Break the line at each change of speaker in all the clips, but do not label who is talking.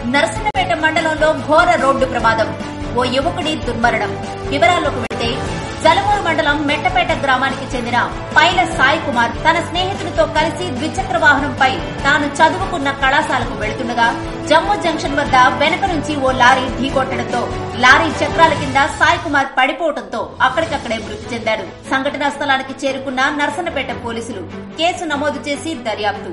నరసన్నపేట మండలంలో ఘోర రోడ్డు ప్రమాదం ఓ యువకుడి దుర్మరణం వివరాల్లోకి వెళితే జలమూరు మండలం మెట్టపేట గ్రామానికి చెందిన పైల సాయి కుమార్ తన స్నేహితుడితో కలిసి ద్విచక్ర వాహనంపై తాను చదువుకున్న కళాశాలకు వెళుతుండగా జమ్మూ జంక్షన్ వద్ద వెనక నుంచి ఓ లారీ ఢీకొట్టడంతో లారీ చక్రాల కింద సాయి కుమార్ పడిపోవడంతో అక్కడికక్కడే మృతి చెందాడు సంఘటనా స్థలానికి చేరుకున్న నరసన్నపేట పోలీసులు కేసు నమోదు చేసి దర్యాప్తు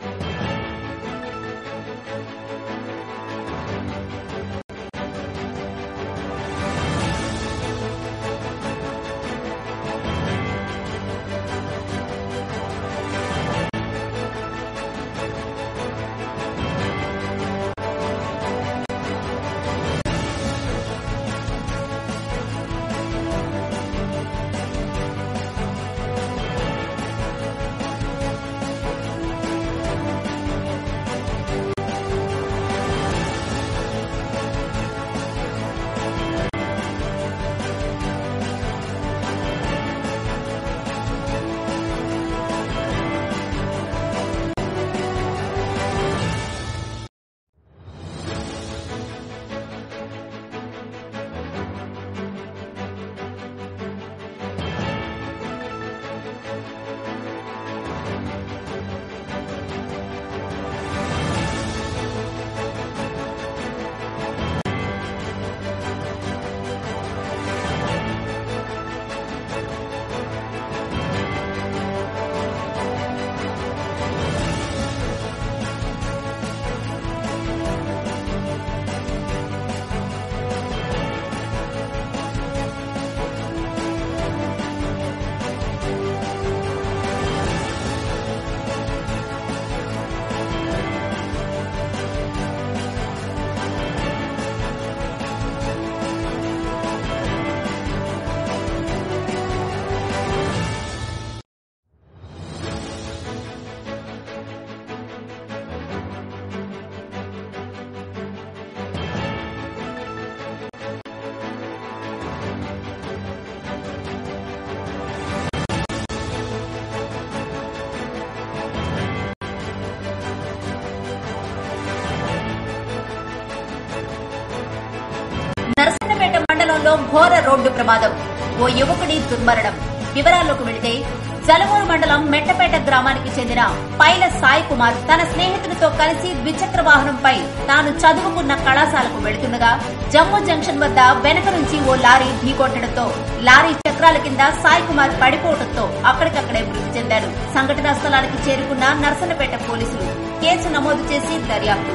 నరసన్నపేట మండలంలో ఘోర రోడ్డు ప్రమాదం ఓ యువకుడి దుర్మరణం వివరాల్లోకి వెళితే జలమూరు మండలం మెట్టపేట గ్రామానికి చెందిన పైల సాయి కుమార్ తన స్నేహితుడితో కలిసి ద్విచక్ర వాహనంపై తాను చదువుకున్న కళాశాలకు వెళుతుండగా జమ్మూ జంక్షన్ వద్ద వెనక నుంచి ఓ లారీ ఢీకొట్టడంతో లారీ చక్రాల కింద సాయి కుమార్ పడిపోవడంతో అక్కడికక్కడే మృతి చెందాడు సంఘటనా స్థలానికి చేరుకున్న నరసన్నపేట పోలీసులు కేసు నమోదు చేసి దర్యాప్తు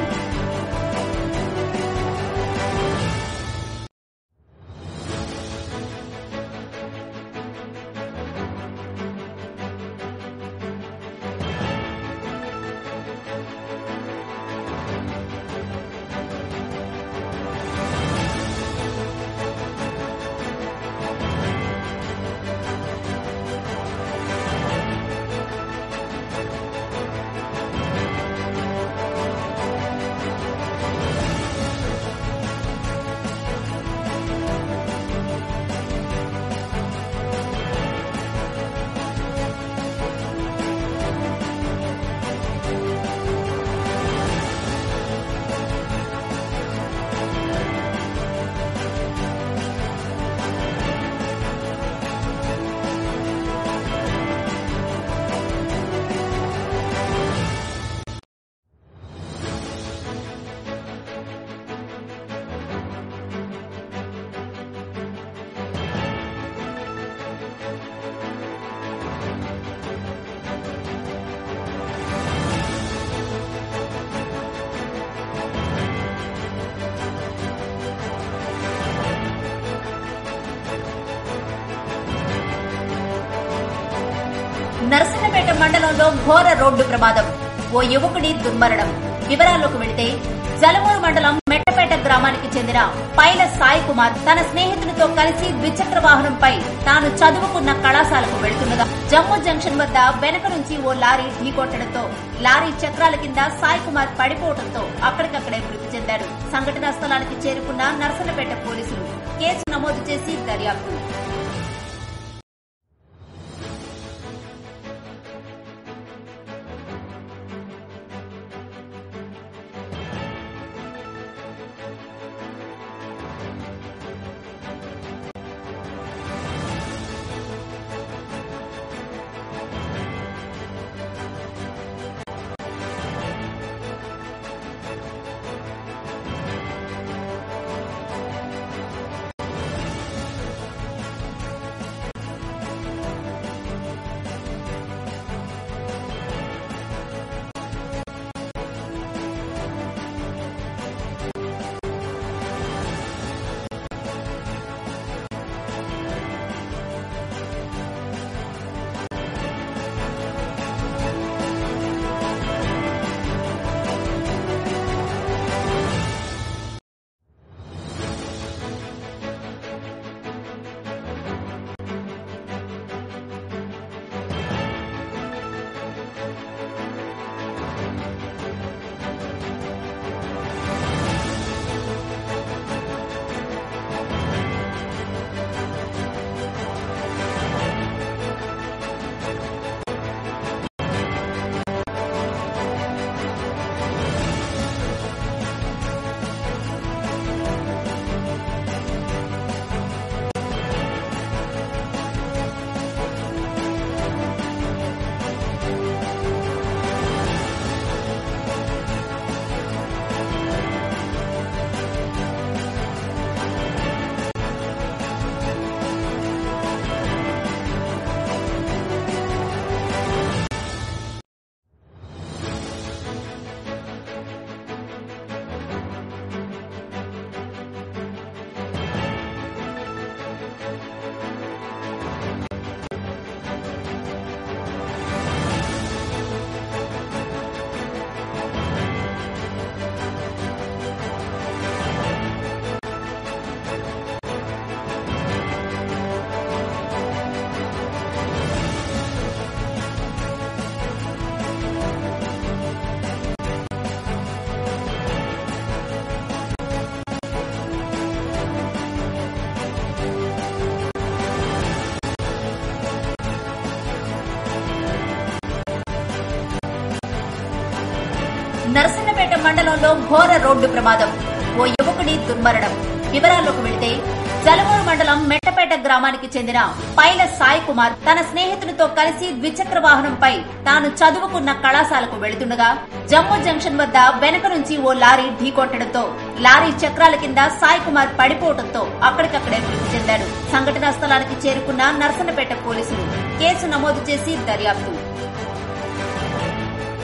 నరసన్నపేట మండలంలో ఘోర రోడ్డు ప్రమాదం ఓ యువకుడి దుర్మరణం వివరాల్లోకి వెళితే జలమూరు మండలం మెట్టపేట గ్రామానికి చెందిన పైల సాయి కుమార్ తన స్నేహితుడితో కలిసి ద్విచక్ర వాహనంపై తాను చదువుకున్న కళాశాలకు వెళుతుండగా జమ్మూ జంక్షన్ వద్ద వెనక నుంచి ఓ లారీ ఢీకొట్టడంతో లారీ చక్రాల కింద సాయి కుమార్ పడిపోవడంతో అక్కడికక్కడే మృతి చెందాడు సంఘటనా స్థలానికి చేరుకున్న నరసన్నపేట పోలీసులు కేసు నమోదు చేసి దర్యాప్తు నరసన్నపేట మండలంలో ఘోర రోడ్డు ప్రమాదం ఓ యువకుడి దుర్మరణం వివరాల్లోకి వెళితే జలమూరు మండలం మెట్టపేట గ్రామానికి చెందిన పైల సాయి కుమార్ తన స్నేహితులతో కలిసి ద్విచక్ర వాహనంపై తాను చదువుకున్న కళాశాలకు వెళుతుండగా జమ్మూ జంక్షన్ వద్ద వెనక నుంచి ఓ లారీ ఢీకొట్టడంతో లారీ చక్రాల కింద సాయి కుమార్ పడిపోవడంతో అక్కడికక్కడే మృతి చెందాడు సంఘటనా స్థలానికి చేరుకున్న నర్సన్నపేట పోలీసులు కేసు నమోదు చేసి దర్యాప్తు